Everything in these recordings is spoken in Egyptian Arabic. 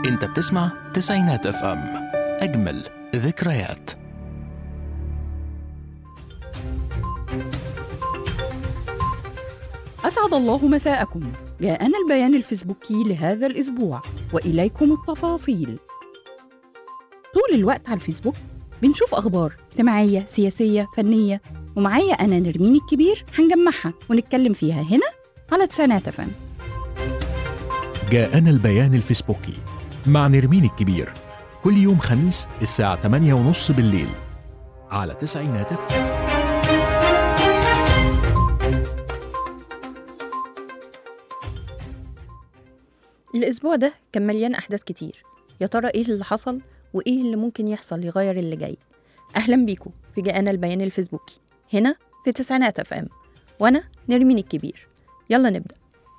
انت بتسمع تسعينات اف ام اجمل ذكريات أسعد الله مساءكم جاءنا البيان الفيسبوكي لهذا الأسبوع وإليكم التفاصيل طول الوقت على الفيسبوك بنشوف أخبار اجتماعية سياسية فنية ومعايا أنا نرمين الكبير هنجمعها ونتكلم فيها هنا على تسعينات فن جاءنا البيان الفيسبوكي مع نرمين الكبير كل يوم خميس الساعة 8:30 بالليل على تسعينات اف ام الأسبوع ده كان مليان أحداث كتير يا ترى إيه اللي حصل وإيه اللي ممكن يحصل يغير اللي جاي أهلا بيكم في جاءنا البيان الفيسبوكي هنا في تسعينات اف ام وأنا نرمين الكبير يلا نبدأ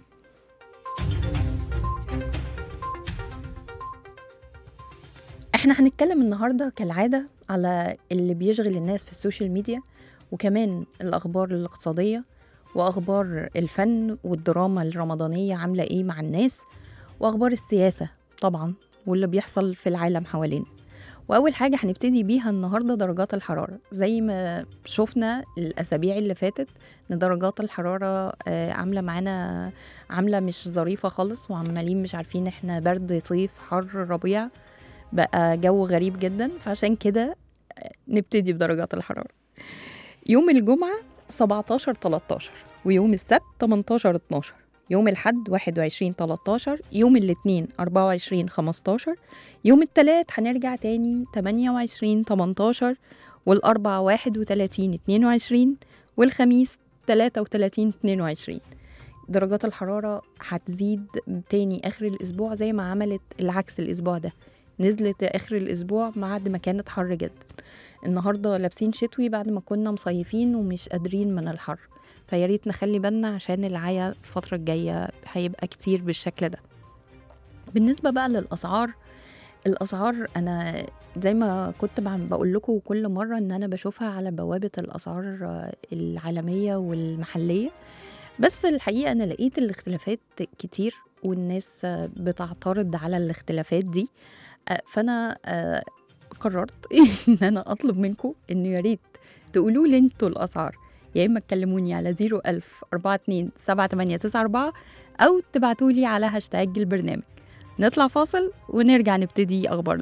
احنا هنتكلم النهاردة كالعادة على اللي بيشغل الناس في السوشيال ميديا وكمان الأخبار الاقتصادية وأخبار الفن والدراما الرمضانية عاملة إيه مع الناس وأخبار السياسة طبعا واللي بيحصل في العالم حوالينا وأول حاجة هنبتدي بيها النهاردة درجات الحرارة زي ما شفنا الأسابيع اللي فاتت إن درجات الحرارة آه، عاملة معانا عاملة مش ظريفة خالص وعمالين مش عارفين إحنا برد صيف حر ربيع بقى جو غريب جدا فعشان كده آه، نبتدي بدرجات الحرارة يوم الجمعة 17 13 ويوم السبت 18 12 يوم الحد 21 13 يوم الاثنين 24 15 يوم الثلاث هنرجع تاني 28 18 والأربع 31 22 والخميس 33 22 درجات الحرارة هتزيد تاني آخر الأسبوع زي ما عملت العكس الأسبوع ده نزلت آخر الأسبوع بعد ما كانت حر جدا النهارده لابسين شتوي بعد ما كنا مصيفين ومش قادرين من الحر فيا ريت نخلي بالنا عشان العيا الفترة الجاية هيبقى كتير بالشكل ده بالنسبة بقى للأسعار الأسعار أنا زي ما كنت بقول لكم كل مرة إن أنا بشوفها على بوابة الأسعار آه، العالمية والمحلية بس الحقيقة أنا لقيت الاختلافات كتير والناس آه، بتعترض على الاختلافات دي آه، فأنا آه، قررت ان انا اطلب منكم انه يا ريت تقولوا لي انتوا الاسعار يا اما تكلموني على 01000 42 7894 او تبعتوا لي على هاشتاج البرنامج نطلع فاصل ونرجع نبتدي اخبارنا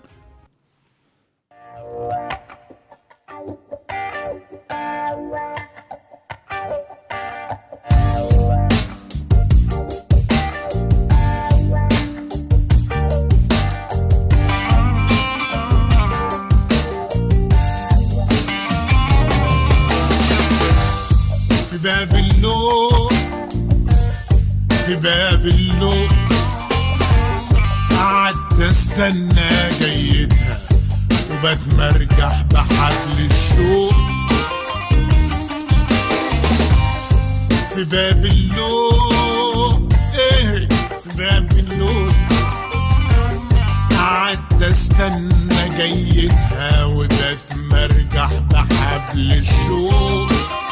في باب اللوم في باب اللوم قعدت استنى جيتها وبتمرجح بحبل الشوق في باب اللوم ايه في باب اللوم قعدت استنى جيتها وبتمرجح بحبل الشوق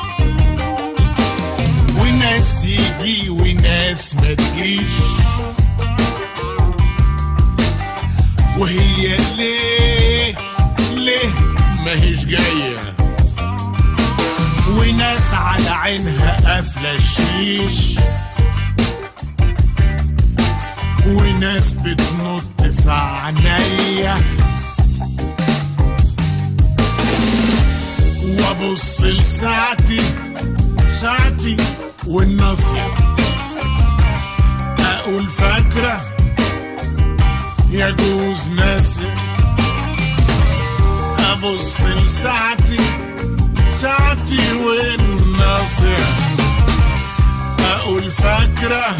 وناس تيجي وناس ما تجيش وهي ليه ليه ما هيش جاية وناس على عينها قافلة الشيش وناس بتنط في عينيا وابص لساعتي ساعتي والنصر اقول فاكرة يجوز ناسي ابص لساعتي ساعتي والنصر اقول فاكرة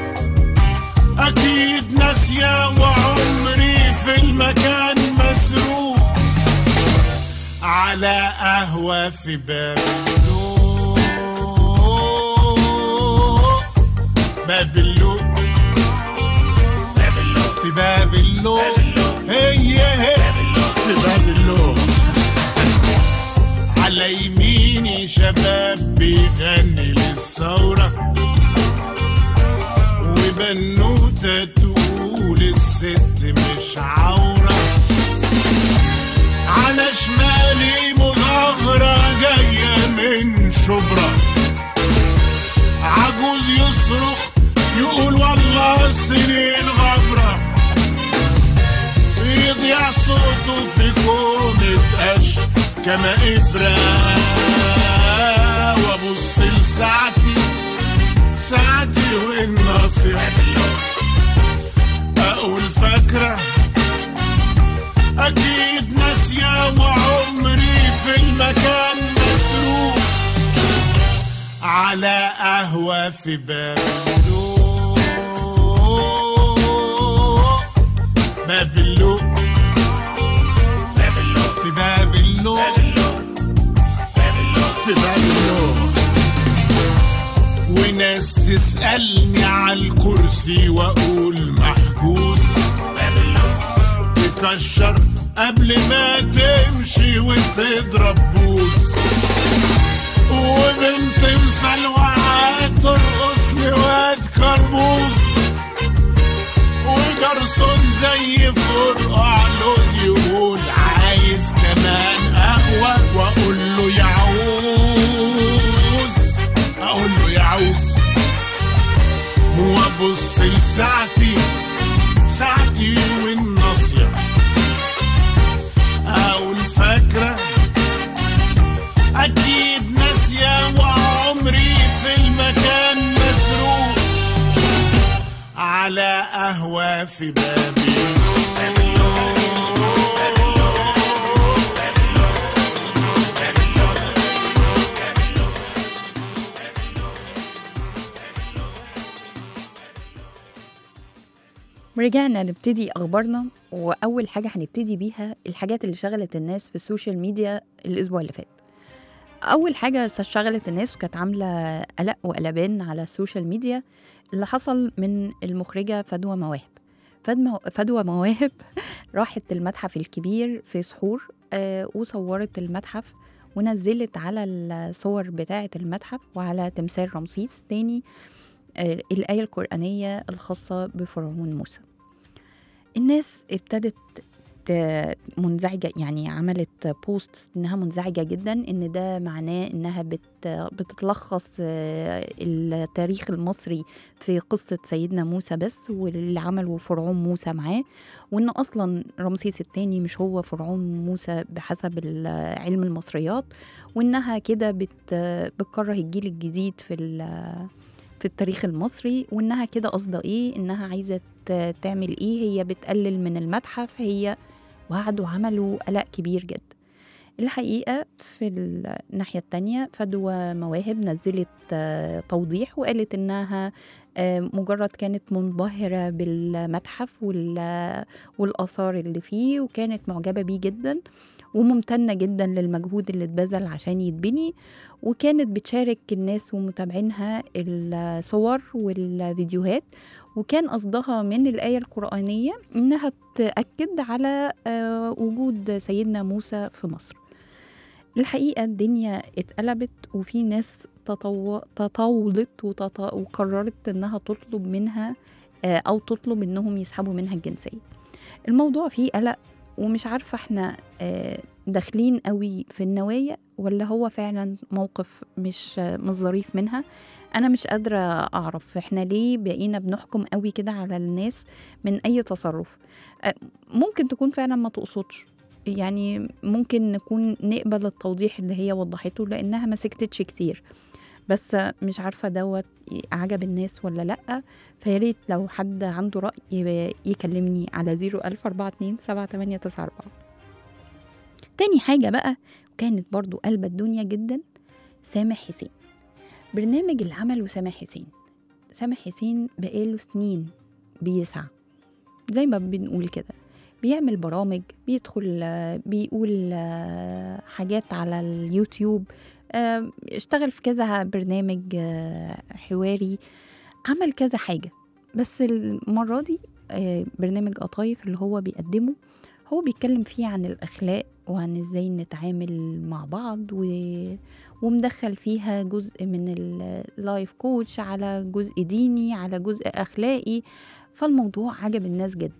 اكيد ناسية وعمري في المكان مسروق على قهوة في باب اللوق باب اللوق باب اللوق في باب اللوق هي هي في باب اللوق على يميني شباب بيغني للثورة وبنوتة تقول الثورة ست مش عورة على شمالي مظاهرة جاية من شبرا عجوز يصرخ يقول والله السنين غبرة يضيع صوته في كومة قش كما إبرة وأبص لساعتي ساعتي والناصية أقول فاكرة أكيد ناسية وعمري في المكان مسروق على قهوة في باب اللوق باب اللوق باب اللوق في باب اللوق في باب اللوق وناس تسألني على الكرسي وأقول محجوز تكشر قبل ما تمشي وتضرب بوز وبنت مسلوعة ترقص لواد كربوز وجرسون زي فرقع لوز يقول عايز كمان قهوة وأقول له يعوز أقول له يعوز وأبص لساعتي ساعتي والناصية أقول فاكرة أكيد ناسية وعمري في المكان مسروق على قهوة في بابي رجعنا نبتدي اخبارنا واول حاجه هنبتدي بيها الحاجات اللي شغلت الناس في السوشيال ميديا الاسبوع اللي فات اول حاجه شغلت الناس وكانت عامله قلق وقلبان على السوشيال ميديا اللي حصل من المخرجه فدوى مواهب فدمى- فدوى مواهب راحت المتحف الكبير في سحور آه، وصورت المتحف ونزلت على الصور بتاعة المتحف وعلى تمثال رمسيس تاني آه، الآية القرآنية الخاصة بفرعون موسى الناس ابتدت ت- منزعجة يعني عملت بوست انها منزعجة جدا ان ده معناه انها بت بتتلخص آه، التاريخ المصري في قصة سيدنا موسى بس واللي عمله فرعون موسى معاه وان اصلا رمسيس الثاني مش هو فرعون موسى بحسب ال- علم المصريات وانها كده بت بتكره الجيل الجديد في ال- في التاريخ المصري وانها كده قصده ايه انها عايزه ت- تعمل ايه هي بتقلل من المتحف هي وقعدوا عملوا قلق كبير جدا الحقيقة في الناحية التانية فدوى مواهب نزلت آه، توضيح وقالت إنها آه، مجرد كانت منبهرة بالمتحف وال- والآثار اللي فيه وكانت معجبة بيه جدا وممتنة جدا للمجهود اللي اتبذل عشان يتبني وكانت بتشارك الناس ومتابعينها الصور والفيديوهات وكان قصدها من الآية القرآنية إنها تأكد على آه، وجود سيدنا موسى في مصر الحقيقة الدنيا اتقلبت وفي ناس تطو... تطاولت وتط... وقررت إنها تطلب منها آه، أو تطلب إنهم يسحبوا منها الجنسية الموضوع فيه قلق ومش عارفة احنا آه، داخلين قوي في النوايا ولا هو فعلا موقف مش آه، مش ظريف منها انا مش قادره اعرف احنا ليه بقينا بنحكم قوي كده على الناس من اي تصرف آه، ممكن تكون فعلا ما تقصدش يعني ممكن نكون نقبل التوضيح اللي هي وضحته لانها ما سكتتش كتير بس مش عارفه دوت عجب الناس ولا لا فياريت لو حد عنده راي يبقى يكلمني على 01042 7894 تاني حاجه بقى وكانت برضو قلب الدنيا جدا سامح حسين برنامج اللي عمله سامح حسين سامح حسين بقاله سنين بيسعى زي ما بنقول كده بيعمل برامج بيدخل آه، بيقول آه، حاجات على اليوتيوب آه، اشتغل في كذا برنامج آه، حواري عمل كذا حاجة بس المرة دي آه، برنامج قطايف اللي هو بيقدمه هو بيتكلم فيه عن الأخلاق وعن ازاي نتعامل مع بعض و... ومدخل فيها جزء من اللايف كوتش على جزء ديني على جزء أخلاقي فالموضوع عجب الناس جدا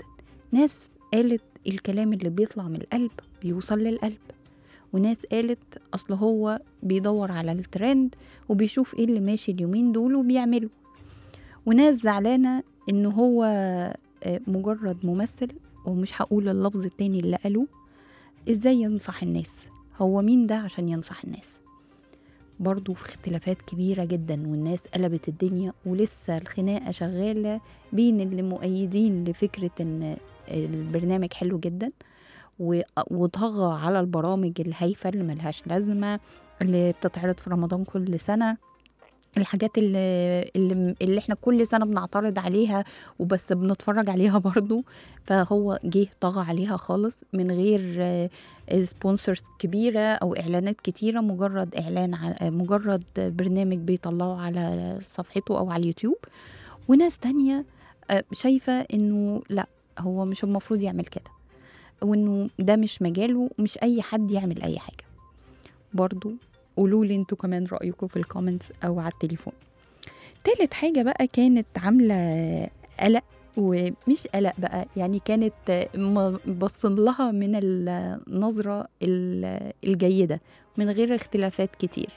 ناس قالت الكلام اللي بيطلع من القلب بيوصل للقلب وناس قالت اصل هو بيدور على الترند وبيشوف ايه اللي ماشي اليومين دول وبيعمله وناس زعلانة ان هو آه، مجرد ممثل ومش هقول اللفظ التاني اللي قالوه ازاي ينصح الناس هو مين ده عشان ينصح الناس برضو في اختلافات كبيرة جدا والناس قلبت الدنيا ولسه الخناقة شغالة بين اللي مؤيدين لفكرة ان البرنامج حلو جدا و- وطغى على البرامج الهايفة اللي ملهاش لازمة اللي بتتعرض في رمضان كل سنة الحاجات اللي, اللي, اللي احنا كل سنة بنعترض عليها وبس بنتفرج عليها برضو فهو جه طغى عليها خالص من غير سبونسرز كبيرة أو إعلانات كتيرة مجرد إعلان على- مجرد برنامج بيطلعه على صفحته أو على اليوتيوب وناس تانية آه، شايفة إنه لأ هو مش المفروض يعمل كده وإنه ده مش مجاله مش أي حد يعمل أي حاجة برضو قولوا لي انتوا كمان رأيكم في الكومنتس أو على التليفون تالت حاجة بقى كانت عاملة قلق ومش قلق بقى يعني كانت م- بصن لها من النظرة ال- الجيدة من غير اختلافات كتير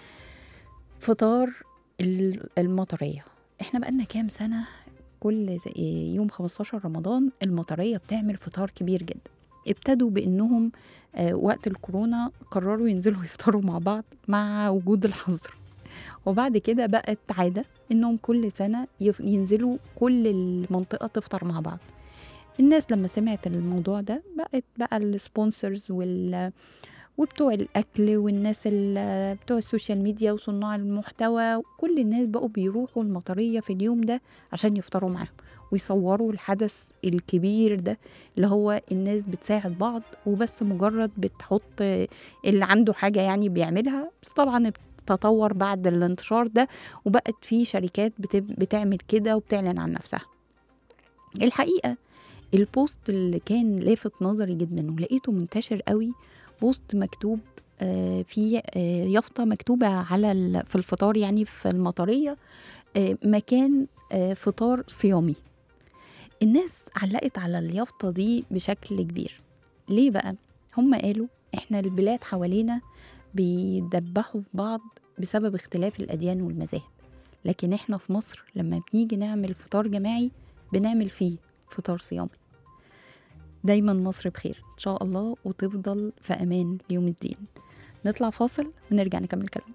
فطار ال- المطرية احنا بقالنا كام سنة كل ز- يوم 15 رمضان المطرية بتعمل فطار كبير جدا ابتدوا بانهم آه، وقت الكورونا قرروا ينزلوا يفطروا مع بعض مع وجود الحظر وبعد كده بقت عادة انهم كل سنة يف- ينزلوا كل المنطقة تفطر مع بعض الناس لما سمعت الموضوع ده بقت بقى السبونسرز وال وبتوع الاكل والناس ال- بتوع السوشيال ميديا وصناع المحتوى كل الناس بقوا بيروحوا المطريه في اليوم ده عشان يفطروا معاهم ويصوروا الحدث الكبير ده اللي هو الناس بتساعد بعض وبس مجرد بتحط اللي عنده حاجه يعني بيعملها بس طبعا تطور بعد الانتشار ده وبقت في شركات بت- بتعمل كده وبتعلن عن نفسها الحقيقه البوست اللي كان لافت نظري جدا ولقيته منتشر قوي بوست مكتوب آه، في آه، يافطة مكتوبة على ال- في الفطار يعني في المطرية آه، مكان آه، فطار صيامي الناس علقت على اليافطة دي بشكل كبير ليه بقى؟ هم قالوا احنا البلاد حوالينا بيدبحوا في بعض بسبب اختلاف الأديان والمذاهب لكن احنا في مصر لما بنيجي نعمل فطار جماعي بنعمل فيه فطار صيامي دايما مصر بخير ان شاء الله وتفضل في امان ليوم الدين نطلع فاصل ونرجع نكمل كلام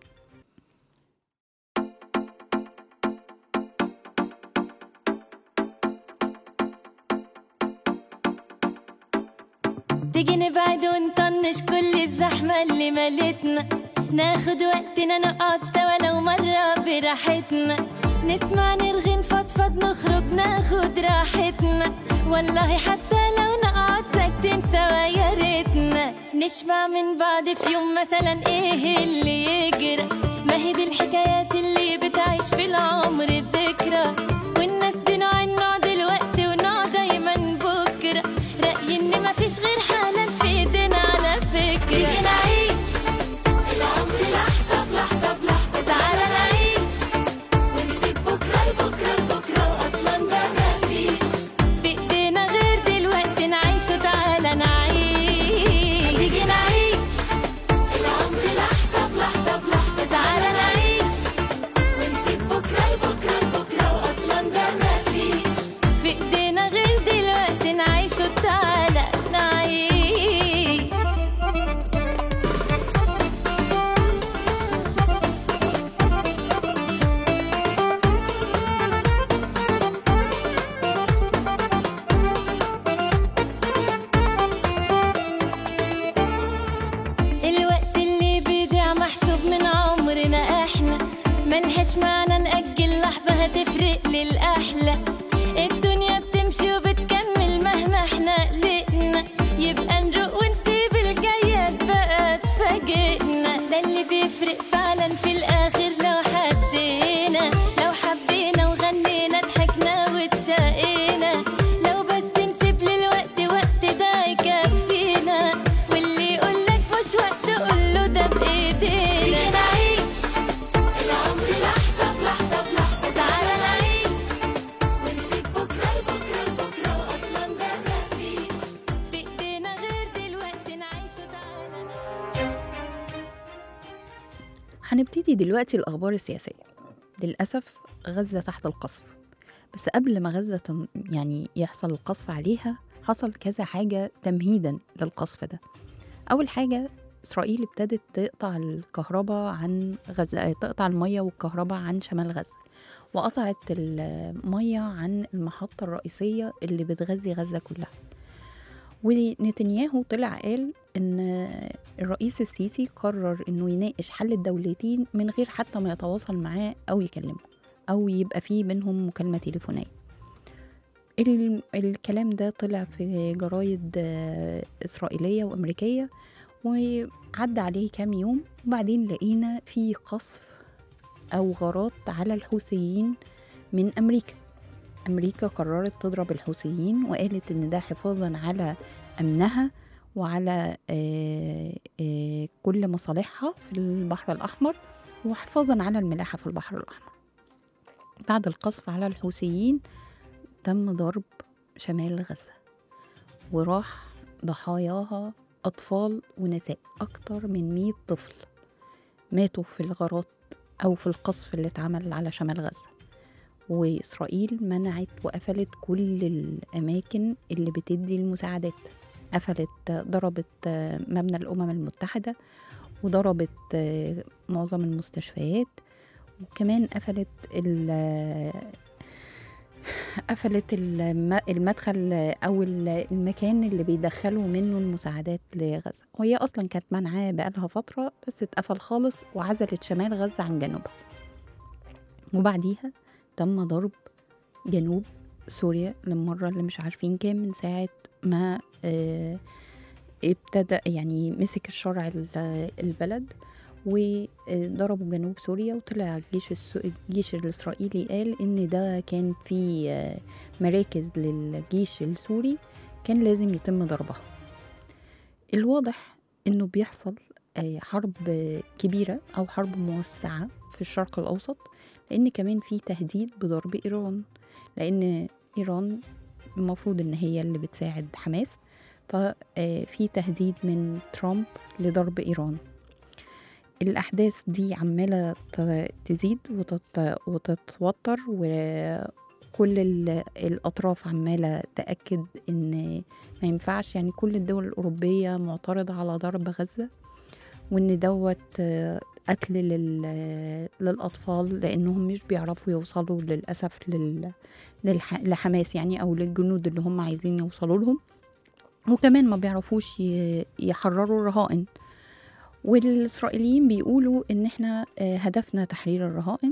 تيجي نبعد ونطنش كل الزحمة اللي ملتنا ناخد وقتنا نقعد سوا لو مرة براحتنا نسمع نرغي نفضفض نخرج ناخد راحتنا والله حتى لو نقعد ساكتين سوا يا ريتنا نشبع من بعض في يوم مثلا ايه اللي يجرى ما هي دي الحكايات اللي بتعيش في العمر ذكرى والناس دي نوع النوع دلوقتي ونوع دايما بكرة رأيي ان مفيش غير حالا في ايدينا على فكرة تيجي نعيش العمر لحظة بلحظة بلحظة تعالى نعيش ونسيب بكرة لبكرة لبكرة وأصلا ده مفيش في ايدينا غير دلوقتي نعيش وتعالى نعيش تيجي نعيش العمر لحظة بلحظة بلحظة تعالى نعيش ونسيب بكرة لبكرة هنبتدي دلوقتي الأخبار السياسية للأسف غزة تحت القصف بس قبل ما غزة تن- يعني يحصل القصف عليها حصل كذا حاجة تمهيدا للقصف ده أول حاجة إسرائيل ابتدت تقطع الكهرباء عن غزة تقطع المية والكهرباء عن شمال غزة وقطعت المية عن المحطة الرئيسية اللي بتغذي غزة كلها ونتنياهو طلع قال ان الرئيس السيسي قرر انه يناقش حل الدولتين من غير حتى ما يتواصل معاه او يكلمه او يبقى فيه بينهم مكالمه تليفونيه ال- الكلام ده طلع في جرايد آه، اسرائيليه وامريكيه وعدى عليه كام يوم وبعدين لقينا في قصف او غارات على الحوثيين من امريكا امريكا قررت تضرب الحوثيين وقالت ان ده حفاظا على امنها وعلى آه، آه، كل مصالحها في البحر الأحمر وحفاظا على الملاحة في البحر الأحمر بعد القصف على الحوثيين تم ضرب شمال غزة وراح ضحاياها أطفال ونساء أكتر من 100 طفل ماتوا في الغارات أو في القصف اللي اتعمل على شمال غزة وإسرائيل منعت وقفلت كل الأماكن اللي بتدي المساعدات قفلت ضربت مبنى الأمم المتحدة وضربت معظم المستشفيات وكمان قفلت ال قفلت الم- المدخل أو ال- المكان اللي بيدخلوا منه المساعدات لغزة وهي أصلا كانت منعاه بقالها فترة بس اتقفل خالص وعزلت شمال غزة عن جنوبها وبعديها تم ضرب جنوب سوريا للمرة اللي مش عارفين كام من ساعة ما آه، ابتدى يعني مسك الشرع ال- البلد وضربوا جنوب سوريا وطلع الجيش السو... الجيش الإسرائيلي قال إن ده كان في آه، مراكز للجيش السوري كان لازم يتم ضربها الواضح إنه بيحصل آه، حرب كبيرة أو حرب موسعة في الشرق الأوسط لأن كمان في تهديد بضرب إيران لأن إيران المفروض إن هي اللي بتساعد حماس ففي تهديد من ترامب لضرب إيران الأحداث دي عمالة ت- تزيد وتت- وتتوتر وكل ال- الأطراف عمالة تأكد إن ما ينفعش يعني كل الدول الأوروبية معترضة على ضرب غزة وإن دوت آه، قتل لل- للأطفال لأنهم مش بيعرفوا يوصلوا للأسف لل... للح... لحماس يعني أو للجنود اللي هم عايزين يوصلوا لهم وكمان ما بيعرفوش ي... يحرروا الرهائن والإسرائيليين بيقولوا إن إحنا آه، هدفنا تحرير الرهائن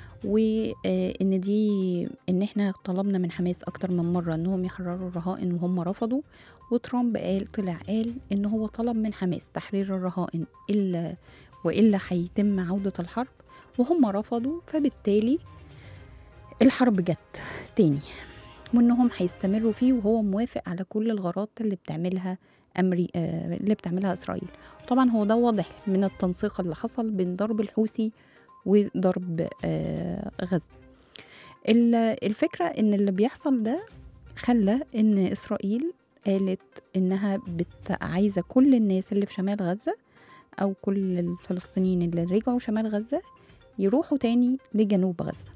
وإن دي إن إحنا طلبنا من حماس أكتر من مرة إنهم يحرروا الرهائن وهم رفضوا وترامب قال طلع قال إن هو طلب من حماس تحرير الرهائن إلا وإلا هيتم عودة الحرب وهم رفضوا فبالتالي الحرب جت تاني وإنهم هيستمروا فيه وهو موافق على كل الغارات اللي بتعملها أمري... آه، اللي بتعملها إسرائيل طبعا هو ده واضح من التنسيق اللي حصل بين ضرب الحوثي وضرب آه، غزة ال- الفكرة إن اللي بيحصل ده خلى إن إسرائيل قالت إنها بت... عايزة كل الناس اللي في شمال غزة أو كل الفلسطينيين اللي رجعوا شمال غزة يروحوا تاني لجنوب غزة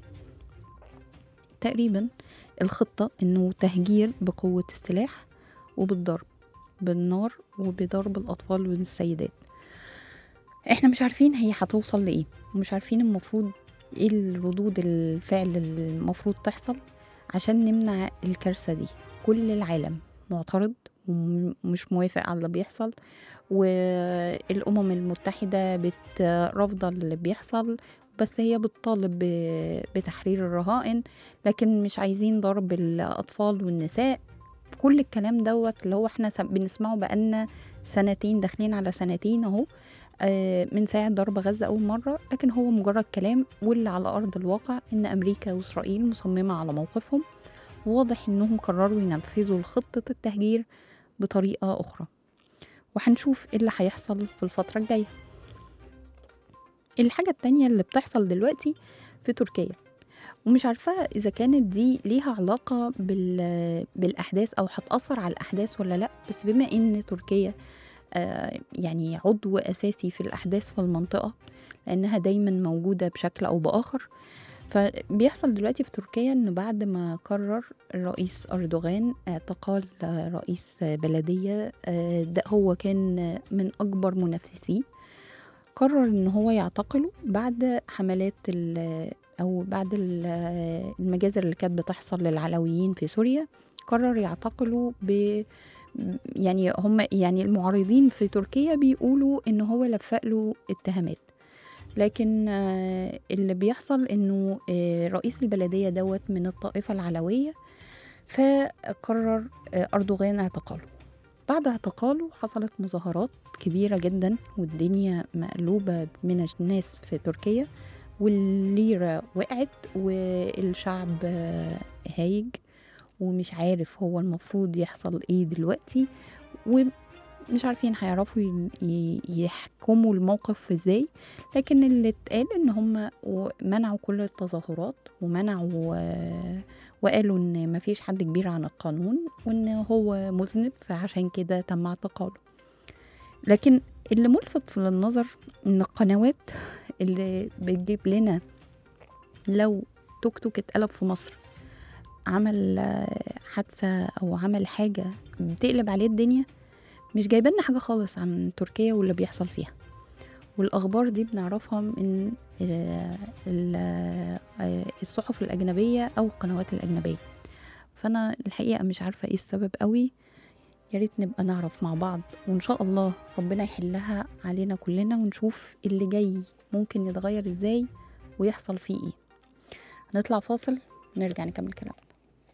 تقريبا الخطة إنه تهجير بقوة السلاح وبالضرب بالنار وبضرب الأطفال والسيدات احنا مش عارفين هي هتوصل لإيه ومش عارفين المفروض ايه الردود الفعل اللي المفروض تحصل عشان نمنع الكارثة دي كل العالم معترض ومش موافق على اللي بيحصل والأمم المتحدة بترفض اللي بيحصل بس هي بتطالب ب- بتحرير الرهائن لكن مش عايزين ضرب الأطفال والنساء كل الكلام دوت اللي هو احنا سم- بنسمعه بقالنا سنتين داخلين على سنتين اهو آه، من ساعة ضرب غزة أول مرة لكن هو مجرد كلام واللي على أرض الواقع إن أمريكا وإسرائيل مصممة على موقفهم وواضح إنهم قرروا ينفذوا خطة التهجير بطريقة أخرى وهنشوف إيه اللي هيحصل في الفترة الجاية الحاجة التانية اللي بتحصل دلوقتي في تركيا ومش عارفة إذا كانت دي ليها علاقة بال... بالأحداث أو هتأثر على الأحداث ولا لأ بس بما إن تركيا آه، يعني عضو أساسي في الأحداث في المنطقة لأنها دايما موجودة بشكل أو بآخر فبيحصل دلوقتي في تركيا إن بعد ما قرر الرئيس أردوغان اعتقال آه، رئيس آه، بلدية آه، ده هو كان من أكبر منافسيه قرر إن هو يعتقله بعد حملات ال- أو بعد ال- المجازر اللي كانت بتحصل للعلويين في سوريا قرر يعتقله ب يعني هم يعني المعارضين في تركيا بيقولوا ان هو لفق له اتهامات لكن آه، اللي بيحصل انه آه، رئيس البلديه دوت من الطائفه العلويه فقرر آه، اردوغان اعتقاله بعد اعتقاله حصلت مظاهرات كبيره جدا والدنيا مقلوبه من الناس في تركيا والليره وقعت والشعب آه، هايج ومش عارف هو المفروض يحصل ايه دلوقتي ومش عارفين هيعرفوا ي- ي- يحكموا الموقف ازاي لكن اللي اتقال ان هم و- منعوا كل التظاهرات ومنعوا آه، وقالوا ان مفيش حد كبير عن القانون وان هو مذنب فعشان كده تم اعتقاله لكن اللي ملفت في النظر ان القنوات اللي بتجيب لنا لو توك توك اتقلب في مصر عمل آه، حادثة أو عمل حاجة بتقلب عليه الدنيا مش جايبالنا حاجة خالص عن تركيا واللي بيحصل فيها والأخبار دي بنعرفها من آه، ال- آه، الصحف الأجنبية أو القنوات الأجنبية فأنا الحقيقة مش عارفة إيه السبب قوي يا ريت نبقى نعرف مع بعض وإن شاء الله ربنا يحلها علينا كلنا ونشوف اللي جاي ممكن يتغير إزاي ويحصل فيه إيه هنطلع فاصل نرجع نكمل كلامنا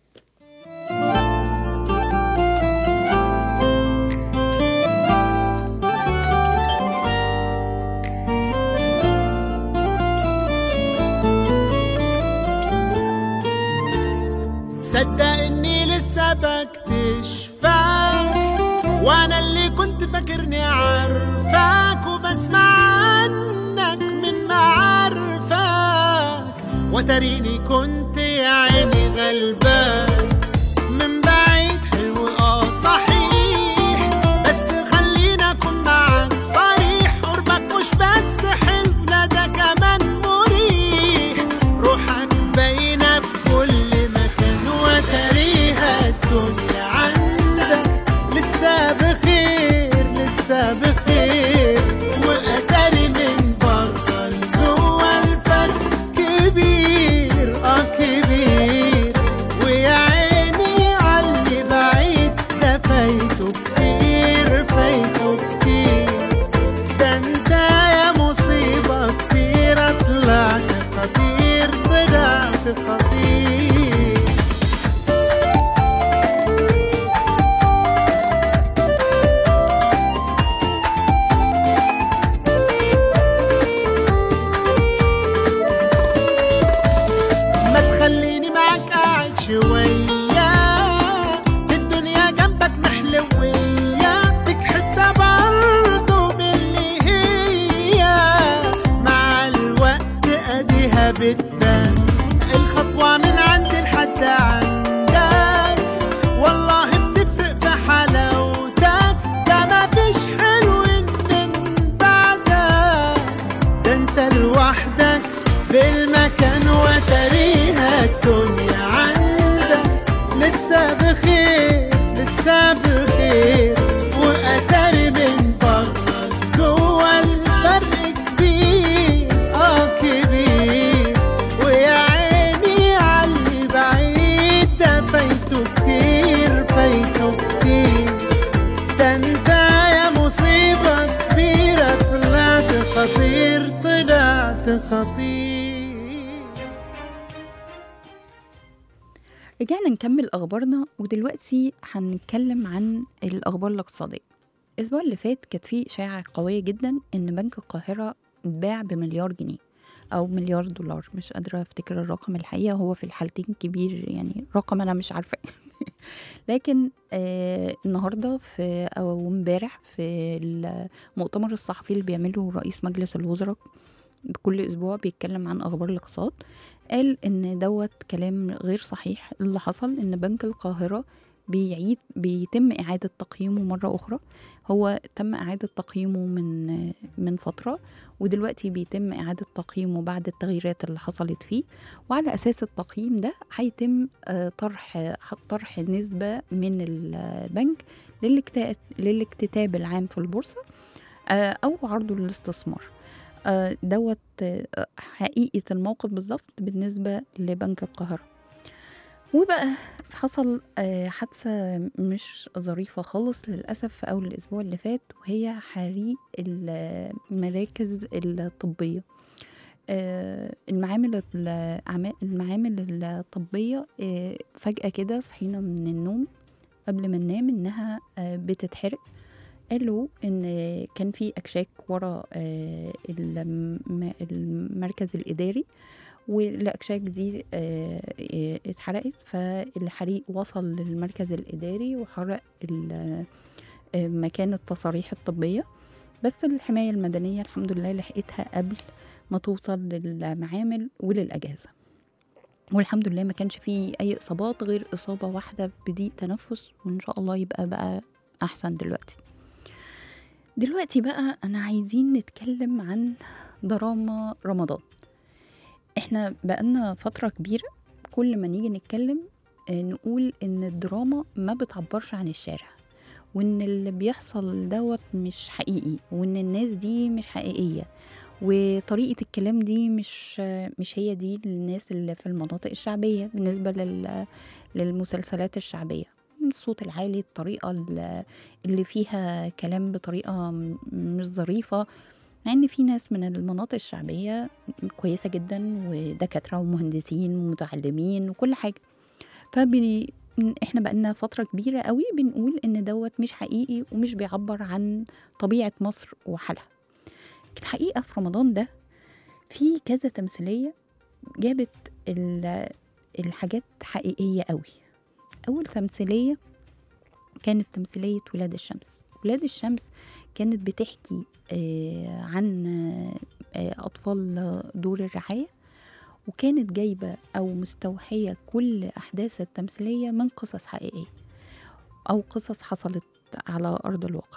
صدق اني لسه بكتشفك وانا اللي كنت فاكرني عارفك وبسمع عنك من معارفك وتريني كنت يا عيني غلبان من بعيد حلو اه صحيح بس خلينا اكون معاك صريح قربك مش بس حلو لا ده كمان مريح روحك باينه في كل مكان وتريها الدنيا عندك لسه بخير لسه بخير واتاري من بره لجوه الفرق كبير اه كبير ويا عيني عاللي بعيد ده فايته كتير فايته كتير ده انت يا مصيبة كبيرة طلعت خطير طلعت خطير ما تخليني معاك قاعد شوية الدنيا جنبك محلوية بك حتة برضو من اللي هي مع الوقت اديها بتبان الخطوة من عندي لحد عندك والله بتفرق في حلاوتك ده مفيش حلو من بعدك ده انت لوحدك بالمكان وتريها الدنيا عندك لسه بخير لسه بخير واتاري من بره جوه الفرق كبير اه كبير ويا عيني عاللي بعيد ده فايته كتير فايته كتير ده انت يا مصيبة كبيرة طلعت خطير طلعت خطير رجعنا نكمل أخبارنا ودلوقتي هنتكلم عن الأخبار الاقتصادية الأسبوع اللي فات كانت فيه إشاعة قوية جدا إن بنك القاهرة اتباع بمليار جنيه أو مليار دولار مش قادرة أفتكر الرقم الحقيقة هو في الحالتين كبير يعني رقم أنا مش عارفة لكن آه النهاردة في أو امبارح في المؤتمر الصحفي اللي بيعمله رئيس مجلس الوزراء كل أسبوع بيتكلم عن أخبار الاقتصاد قال إن دوت كلام غير صحيح اللي حصل إن بنك القاهرة بيعيد بيتم إعادة تقييمه مرة أخرى هو تم إعادة تقييمه من من فترة ودلوقتي بيتم إعادة تقييمه بعد التغييرات اللي حصلت فيه وعلى أساس التقييم ده هيتم آه، طرح طرح نسبة من البنك للاكتا- للاكتتاب العام في البورصة آه، أو عرضه للاستثمار آه، دوت آه، حقيقة الموقف بالظبط بالنسبة لبنك القاهرة وبقى حصل آه، حادثة مش ظريفة خالص للأسف في أول الأسبوع اللي فات وهي حريق المراكز الطبية آه، المعامل الأعما- المعامل الطبية آه، فجأة كده صحينا من النوم قبل ما ننام إنها آه، بتتحرق قالوا ان كان في اكشاك ورا آه، الم- المركز الاداري والاكشاك دي آه، آه، اتحرقت فالحريق وصل للمركز الاداري وحرق ال- آه، مكان التصاريح الطبيه بس الحمايه المدنيه الحمد لله لحقتها قبل ما توصل للمعامل وللاجهزه والحمد لله ما كانش فيه اي اصابات غير اصابه واحده بضيق تنفس وان شاء الله يبقى بقى احسن دلوقتي دلوقتي بقى انا عايزين نتكلم عن دراما رمضان احنا بقالنا فترة كبيرة كل ما نيجي نتكلم آه، نقول ان الدراما ما بتعبرش عن الشارع وان اللي بيحصل دوت مش حقيقي وان الناس دي مش حقيقية وطريقة الكلام دي مش آه، مش هي دي للناس اللي في المناطق الشعبية بالنسبة لل للمسلسلات الشعبية الصوت العالي الطريقة ال- اللي فيها كلام بطريقة م- مش ظريفة مع ان في ناس من المناطق الشعبية كويسة جدا ودكاترة ومهندسين ومتعلمين وكل حاجة فبني احنا بقالنا فترة كبيرة قوي بنقول ان دوت مش حقيقي ومش بيعبر عن طبيعة مصر وحالها الحقيقة في رمضان ده في كذا تمثيلية جابت ال- الحاجات حقيقية قوي أول تمثيلية كانت تمثيلية ولاد الشمس ولاد الشمس كانت بتحكي آه، عن آه، أطفال دور الرعاية وكانت جايبة أو مستوحية كل أحداث التمثيلية من قصص حقيقية أو قصص حصلت على أرض الواقع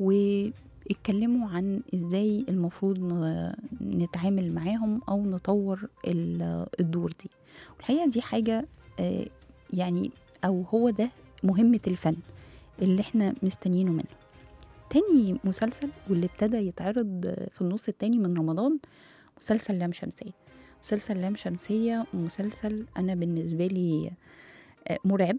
واتكلموا عن إزاي المفروض ن- نتعامل معاهم أو نطور ال- الدور دي والحقيقة دي حاجة آه، يعني أو هو ده مهمة الفن اللي احنا مستنيينه منه تاني مسلسل واللي ابتدى يتعرض في النص التاني من رمضان مسلسل لام شمسية مسلسل لام شمسية مسلسل أنا بالنسبة لي آه، مرعب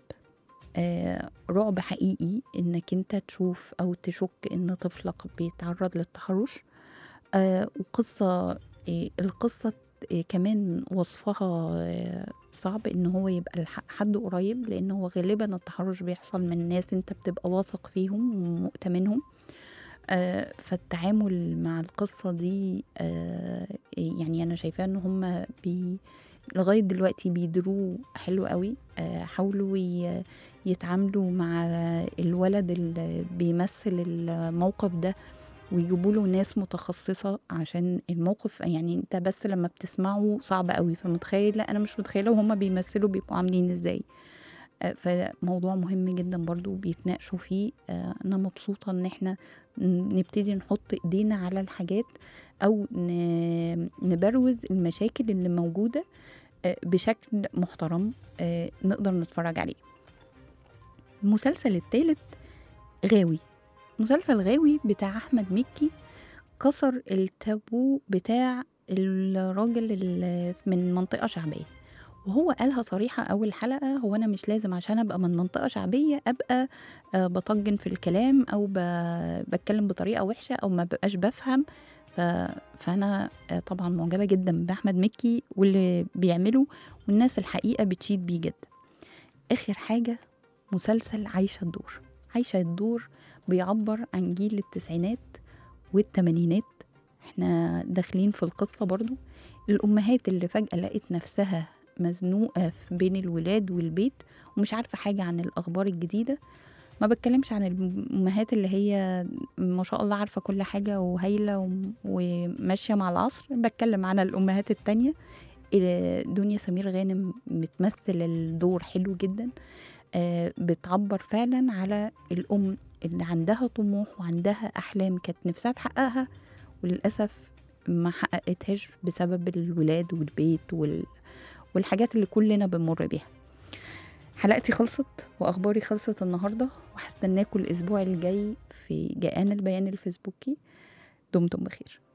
آه، رعب حقيقي إنك أنت تشوف أو تشك إن طفلك بيتعرض للتحرش آه، وقصة آه، القصة آه، كمان وصفها آه، صعب ان هو يبقى الح- حد قريب لان هو غالبا التحرش بيحصل من ناس انت بتبقى واثق فيهم ومؤتمنهم آه، فالتعامل مع القصة دي آه، يعني أنا شايفاه إن هم بي لغاية دلوقتي بيدروه حلو قوي آه، حاولوا ي- يتعاملوا مع الولد اللي بيمثل الموقف ده ويجيبوا له ناس متخصصة عشان الموقف يعني انت بس لما بتسمعه صعب قوي فمتخيل لا انا مش متخيلة وهما بيمثلوا بيبقوا عاملين ازاي آه، فموضوع مهم جدا برضو بيتناقشوا فيه آه، انا مبسوطة ان احنا ن- نبتدي نحط ايدينا على الحاجات او ن- نبروز المشاكل اللي موجودة آه، بشكل محترم آه، نقدر نتفرج عليه المسلسل الثالث غاوي مسلسل غاوي بتاع احمد مكي كسر التابو بتاع الراجل اللي من منطقة شعبية وهو قالها صريحة أول حلقة هو أنا مش لازم عشان أبقى من منطقة شعبية أبقى آه، بطجن في الكلام أو ب- بتكلم بطريقة وحشة أو ما بقاش بفهم ف... فأنا آه، طبعا معجبة جدا بأحمد مكي واللي بيعمله والناس الحقيقة بتشيد بيه جدا آخر حاجة مسلسل عايشة الدور عايشة الدور بيعبر عن جيل التسعينات والتمانينات احنا داخلين في القصة برضو الأمهات اللي فجأة لقت نفسها مزنوقة في بين الولاد والبيت ومش عارفة حاجة عن الأخبار الجديدة ما بتكلمش عن الأمهات اللي هي ما شاء الله عارفة كل حاجة وهايلة وم- وماشية مع العصر بتكلم عن الأمهات التانية إيه، دنيا سمير غانم بتمثل الدور حلو جدا آه، بتعبر فعلا على الأم اللي عندها طموح وعندها أحلام كانت نفسها تحققها وللأسف ما حققتهاش بسبب الولاد والبيت وال... والحاجات اللي كلنا بنمر بيها حلقتي خلصت وأخباري خلصت النهاردة وهستناكم الأسبوع الجاي في جاءنا البيان الفيسبوكي دمتم بخير